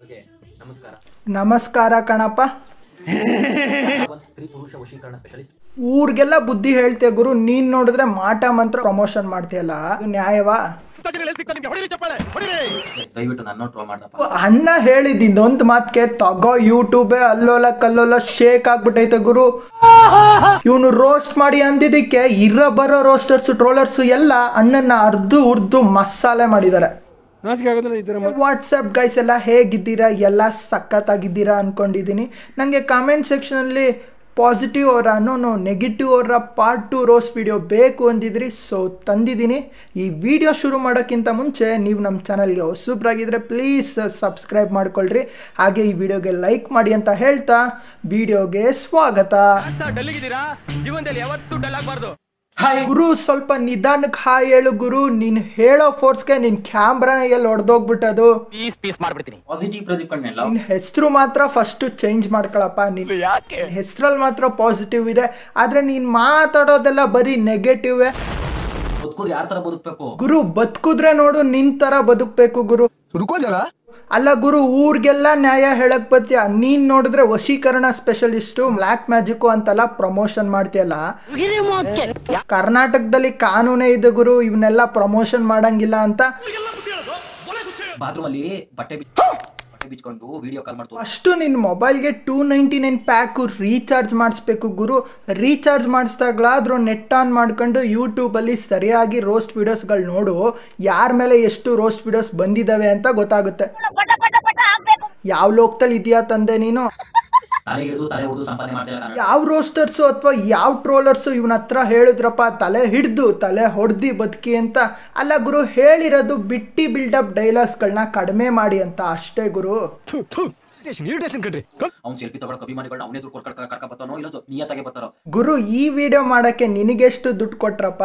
okay ನಮಸ್ಕಾರ ನಮಸ್ಕಾರ ಕಣಪ್ಪ ಒಂದು ಸ್ತ್ರೀ ಪುರುಷ ವಶೀಕರಣ ಸ್ಪೆಷಲಿಸ್ಟ್ ಊರಿಗೆಲ್ಲ ಬುದ್ಧಿ ಹೇಳ್ತೀಯ ಗುರು ನೀನ್ ನೋಡಿದ್ರೆ ಮಾಟ ಮಂತ್ರ ಪ್ರಮೋಷನ್ ಮಾಡ್ತೀಯಲ್ಲ ಇದು ನ್ಯಾಯವಾ ದಯವಿಟ್ಟು ನನ್ನ ಟ್ರೋ ಮಾಡ್ರಪ್ಪ ಅಣ್ಣ ಹೇಳಿದ್ ಇನ್ನೊಂದು ಮಾತ್ಗೆ ತಗೋ ಯೂಟ್ಯೂಬೇ ಅಲ್ಲೋಲ ಕಲ್ಲೋಲ ಶೇಕ್ ಆಗ್ಬಿಟ್ಟೈತೆ ಗುರು ಇವನು ರೋಸ್ಟ್ ಮಾಡಿ ಅಂದಿದ್ದಕ್ಕೆ ಇರ ಬರೋ ರೋಸ್ಟರ್ಸ್ ಟ್ರೋಲರ್ಸ್ ಎಲ್ಲ ಅಣ್ಣನ ಅರ್ದು ಉರ್ದು ಮಸಾಲೆ ಮಾಡಿದ್ದಾರೆ ನಾಚಿಕೆ ಆಗೋದಿಲ್ಲ ಈ ಥರ ವಾಟ್ಸಪ್ ಗೈಸ್ ಎಲ್ಲ ಹೇಗಿದ್ದೀರಾ ಎಲ್ಲ ಸಖತ್ತಾಗಿದ್ದೀರಾ ಅಂದ್ಕೊಂಡಿದ್ದೀನಿ ನನಗೆ ಕಾಮೆಂಟ್ ಸೆಕ್ಷನಲ್ಲಿ ಪಾಸಿಟಿವ್ ಅವರ ನೋ ನೆಗೆಟಿವ್ ಅವರ ಪಾರ್ಟ್ ಟು ರೋಸ್ ವಿಡಿಯೋ ಬೇಕು ಅಂದಿದ್ರಿ ಸೊ ತಂದಿದ್ದೀನಿ ಈ ವಿಡಿಯೋ ಶುರು ಮಾಡೋಕ್ಕಿಂತ ಮುಂಚೆ ನೀವು ನಮ್ಮ ಚಾನಲ್ಗೆ ಹೊಸಬ್ರಾಗಿದ್ದರೆ ಪ್ಲೀಸ್ ಸಬ್ಸ್ಕ್ರೈಬ್ ಮಾಡ್ಕೊಳ್ರಿ ಹಾಗೆ ಈ ವಿಡಿಯೋಗೆ ಲೈಕ್ ಮಾಡಿ ಅಂತ ಹೇಳ್ತಾ ವಿಡಿಯೋಗೆ ಸ್ವಾಗತ ಡಲ್ಲಿಗಿದ್ದೀರಾ ಜೀವನದಲ್ಲಿ ಯಾವತ್ತೂ ಡಲ್ ಆಗಬಾರ್ದು ಗುರು ಸ್ವಲ್ಪ ನಿಧಾನಕ್ಕೆ ಹಾಯ್ ಹೇಳು ಗುರು ನೀನು ಹೇಳೋ ಫೋರ್ಸ್ಗೆ ನಿನ್ನ ಕ್ಯಾಮ್ರಾನ ಎಲ್ಲಿ ಹೊಡೆದೋಗ್ಬಿಟ್ಟದು ಪೀಸ್ ಪೀಸ್ ಮಾಡ್ಬಿಡ್ತೀನಿ ಪಾಸಿಟಿವ್ ಪ್ರದೀಪ್ ಕಣ್ಣೆಲ್ಲ ನಿನ್ನ ಹೆಸರು ಮಾತ್ರ ಫಸ್ಟ್ ಚೇಂಜ್ ಮಾಡ್ಕೊಳಪ್ಪ ನಿನ್ ಯಾಕೆ ಹೆಸರಲ್ಲಿ ಮಾತ್ರ ಪಾಸಿಟಿವ್ ಇದೆ ಆದ್ರೆ ನೀನ್ ಮಾತಾಡೋದೆಲ್ಲ ಬರೀ ನೆಗೆಟಿವ್ ಬದುಕೋದು ಯಾರ ತರ ಬದುಕಬೇಕು ಗುರು ಬದುಕಿದ್ರೆ ನೋಡು ನಿನ್ ತರ ಬದುಕ್ಬೇಕು ಗುರು ರುಕೋ ಜರ ಅಲ್ಲ ಗುರು ಊರ್ಗೆಲ್ಲ ನ್ಯಾಯ ಹೇಳಕ್ ಬತ್ತೀಯ ನೀನ್ ನೋಡಿದ್ರೆ ವಶೀಕರಣ ಸ್ಪೆಷಲಿಸ್ಟು ಬ್ಲ್ಯಾಕ್ ಮ್ಯಾಜಿಕ್ ಅಂತೆಲ್ಲ ಪ್ರಮೋಷನ್ ಮಾಡ್ತೀಯಲ್ಲ ಕರ್ನಾಟಕದಲ್ಲಿ ಕಾನೂನೇ ಇದೆ ಗುರು ಇವನ್ನೆಲ್ಲ ಪ್ರಮೋಷನ್ ಮಾಡಂಗಿಲ್ಲ ಅಂತ ಬಾತ್ರೂಮ್ ಅಲ್ಲಿ ಬಟ್ಟೆ ಬಿಚ್ ಬಟ್ಟೆ ಬಿಚ್ಕೊಂಡು ವಿಡಿಯೋ ಕಾಲ್ ಮಾಡ್ತು ಅಷ್ಟು ನಿನ್ನ ಮೊಬೈಲ್ಗೆ two ninety nine pack recharge ಮಾಡಿಸ್ಬೇಕು ಗುರು ರೀಚಾರ್ಜ್ ಮಾಡಿಸ್ದಾಗ್ಲಾದ್ರೂ ನೆಟ್ ಆನ್ ಮಾಡ್ಕೊಂಡು ಯೂಟ್ಯೂಬಲ್ಲಿ ಸರಿಯಾಗಿ ರೋಸ್ಟ್ ವಿಡಿಯೋಸ್ಗಳು ನೋಡು ಯಾರ ಮೇಲೆ ಎಷ್ಟು ರೋಸ್ಟ್ ವಿಡಿಯೋಸ್ ಬಂದಿದ್ದಾವೆ ಅಂತ ಗೊತ್ತಾಗುತ್ತೆ ಯಾವ ಲೋಕದಲ್ಲಿ ಇದೆಯಾ ತಂದೆ ನೀನು ತಲೆ ಹಿಡಿದು ತಲೆ ಹೊಡೆದು ಸಂಪಾದನೆ ಮಾಡ್ತಾ ಇಲ್ಲ ಯಾವ ರೋಸ್ಟರ್ಸು ಅಥವಾ ಯಾವ ಟ್ರೋಲರ್ಸು ಇವನ ಹತ್ರ ಹೇಳಿದ್ರಪ್ಪ ತಲೆ ಹಿಡ್ದು ತಲೆ ಹೊಡೆದಿ ಬದುಕಿ ಅಂತ ಅಲ್ಲ ಗುರು ಹೇಳಿರೋದು ಬಿಟ್ಟಿ ಬಿಲ್ಡಪ್ ಡೈಲಾಗ್ಸ್ಗಳನ್ನ ಕಡಿಮೆ ಮಾಡಿ ಅಂತ ಅಷ್ಟೇ ಗುರು ಇರಿಟೇಷನ್ ಕಣ್ರಿ ಅವ್ನು ಸೆಲ್ಫಿ ತಗೊಳಕ್ ಅಭಿಮಾನಿಗಳನ್ನ ಅವನೇ ದುಡ್ಡು ಕೊಡ್ಕೊಂಡು ಕರ್ಕ ಬರ್ತಾನೋ ಇಲ್ಲ ನಿಯತ್ತಾಗೆ ಬರ್ತಾರೋ ಗುರು ಈ ವಿಡಿಯೋ ಮಾಡಕ್ಕೆ ನಿನಗೆಷ್ಟು ದುಡ್ಡು ಕೊಟ್ರಪ್ಪ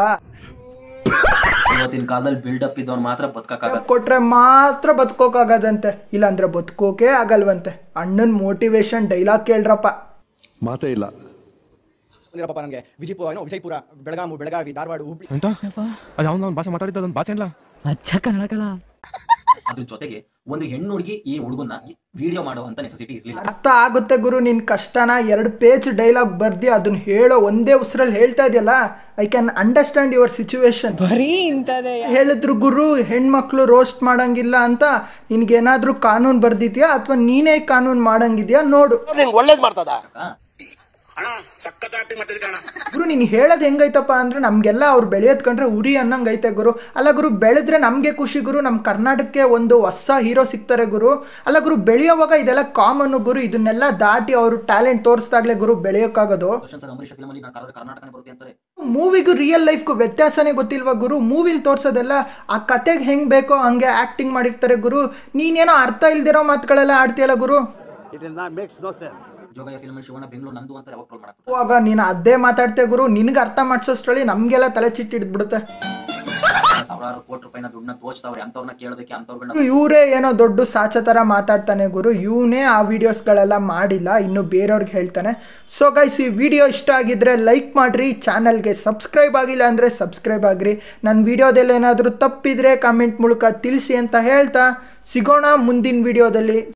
ಇವತ್ತಿನ ಕಾಲದಲ್ಲಿ ಬಿಲ್ಡಪ್ ಇದ್ದವ್ನು ಮಾತ್ರ ಬದುಕಕ್ಕಾಗಲ್ಲ ಕೊಟ್ರೆ ಮಾತ್ರ ಬದುಕೋಕಾಗದಂತೆ ಇಲ್ಲಾಂದ್ರೆ ಬದುಕೋಕೆ ಆಗಲ್ವಂತೆ ಅಣ್ಣನ ಮೋಟಿವೇಶನ್ ಡೈಲಾಗ್ ಕೇಳ್ರಪ್ಪ ಮಾತೇ ಇಲ್ಲ ಬಂದಿರಪ್ಪ ನನಗೆ ವಿಜಯಪುರ ಏನೋ ವಿಜಯಪುರ ಬೆಳಗಾವಿ ಬೆಳಗಾವಿ ಧಾರವಾಡ ಹುಬ್ಳಿ ಅಂತ ಅದು ಅವ್ನು ಅವ್ನ ಭಾಷೆ ಮಾತಾಡಿದ್ದು ಅದೊಂದು ಭಾಷೆ ಇಲ್ಲ ಅದ್ರ ಜೊತೆಗೆ ಒಂದು ಹೆಣ್ಣು ಹುಡುಗಿ ಈ ಹುಡುಗನ್ನ ವಿಡಿಯೋ ಮಾಡುವಂತ ನೆಸೆಸಿಟಿ ಇರ್ಲಿಲ್ಲ ಅರ್ಥ ಆಗುತ್ತೆ ಗುರು ನಿನ್ ಕಷ್ಟನ ಎರಡು ಪೇಜ್ ಡೈಲಾಗ್ ಬರ್ದಿ ಅದನ್ನ ಹೇಳೋ ಒಂದೇ ಉಸಿರಲ್ಲಿ ಹೇಳ್ತಾ ಇದೆಯಲ್ಲ I can understand your situation ಬರೀ ಇಂಥದೇ ಹೇಳಿದ್ರು ಗುರು ಹೆಣ್ಮಕ್ಳು ರೋಸ್ಟ್ ಮಾಡಂಗಿಲ್ಲ ಅಂತ ನಿನ್ಗೇನಾದ್ರೂ ಕಾನೂನು ಬರ್ದಿದ್ಯಾ ಅಥವಾ ನೀನೇ ಕಾನೂನು ಮಾಡಂಗಿದ್ಯಾ ನೋಡು ಗುರು ನೀನು ಹೇಳೋದು ಹೆಂಗೈತಪ್ಪ ಅಂದ್ರೆ ನಮ್ಗೆಲ್ಲ ಅವ್ರು ಬೆಳೆಯೋದ್ ಕಂಡ್ರೆ ಉರಿ ಅನ್ನಂಗ್ ಐತೆ ಗುರು ಅಲ್ಲ ಗುರು ಬೆಳೆದ್ರೆ ನಮ್ಗೆ ಖುಷಿ ಗುರು ನಮ್ಮ ಕರ್ನಾಟಕಕ್ಕೆ ಒಂದು ಹೊಸ ಹೀರೋ ಸಿಗ್ತಾರೆ ಗುರು ಅಲ್ಲ ಗುರು ಬೆಳೆಯೋವಾಗ ಇದೆಲ್ಲ ಕಾಮನ್ ಗುರು ಇದನ್ನೆಲ್ಲ ದಾಟಿ ಅವರು ಟ್ಯಾಲೆಂಟ್ ತೋರಿಸ್ದಾಗ್ಲೇ ಗುರು ಬೆಳೆಯೋಕ್ಕಾಗೋದು ವರ್ಷನ್ ಸರ್ ಅಂಬರೀಷ್ ಫಿಲ್ಮ್ ಅಲ್ಲಿ ನಾನು ಕರ್ನಾಟಕ ಕರ್ನಾಟಕನೇ ಬರುತ್ತೆ ಅಂತಾರೆ ಮೂವಿಗೂ ರಿಯಲ್ ಲೈಫ್ಗೂ ವ್ಯತ್ಯಾಸನೇ ಗೊತ್ತಿಲ್ವಾ ಗುರು ಮೂವಿಲಿ ತೋರ್ಸೋದೆಲ್ಲ ಆ ಕತೆಗೆ ಹೆಂಗ್ ಬೇಕೋ ಹಂಗೆ ಆಕ್ಟಿಂಗ್ ಮಾಡಿರ್ತಾರೆ ಗುರು ನೀನೇನೋ ಅರ್ಥ ಇಲ್ದಿರೋ ಮಾತುಗಳೆಲ್ಲ ಆಡ್ತೀಯಲ್ಲ ಗುರು ಜೋಗಯ್ಯ ಫಿಲ್ಮ್ ಅಲ್ಲಿ ಶಿವಣ್ಣ ಬೆಂಗಳೂರು ನಂದು ಅಂತ ಯಾವಾಗ ಟ್ರೋಲ್ ಮಾಡಕ್ಕೆ ಅವಾಗ ನೀನು ಅದೇ ಮಾತಾಡ್ತೆ ಗುರು ನಿನ್ಗೆ ಅರ್ಥ ಮಾಡಿಸೋಷ್ಟ್ರಲ್ಲಿ ನಮಗೆಲ್ಲ ತಲೆ ಚಿಟ್ಟಿಡ್ಬಿಡುತ್ತೆ ಸಾವಿರಾರು ಕೋಟಿ ರೂಪಾಯಿನ ದುಡ್ಡನ್ನ ತೋಚ್ತಾವ್ರೆ ಅಂತವ್ರನ್ನ ಕೇಳೋದಕ್ಕೆ ಅಂತವ್ರನ್ನ ಇವರೇ ಏನೋ ದೊಡ್ಡ ಸಾಚ ಥರ ಮಾತಾಡ್ತಾನೆ ಗುರು ಇವನೇ ಆ ವಿಡಿಯೋಸ್ಗಳೆಲ್ಲ ಮಾಡಿಲ್ಲ ಇನ್ನು ಬೇರೆಯವ್ರಿಗೆ ಹೇಳ್ತಾನೆ ಸೊ ಗೈಸ್ ಈ ವಿಡಿಯೋ ಇಷ್ಟ ಆಗಿದ್ರೆ ಲೈಕ್ ಮಾಡಿರಿ ಚಾನಲ್ಗೆ ಸಬ್ಸ್ಕ್ರೈಬ್ ಆಗಿಲ್ಲ ಅಂದರೆ ಸಬ್ಸ್ಕ್ರೈಬ್ ಆಗಿರಿ ನನ್ನ ವಿಡಿಯೋದಲ್ಲಿ ಏನಾದರೂ ತಪ್ಪಿದ್ರೆ ಕಮೆಂಟ್ ಮೂಲಕ ತಿಳಿಸಿ ಅಂತ ಹೇಳ್ತಾ ಸಿಗೋಣ ಮುಂದಿನ ವಿಡಿಯೋದಲ್ಲಿ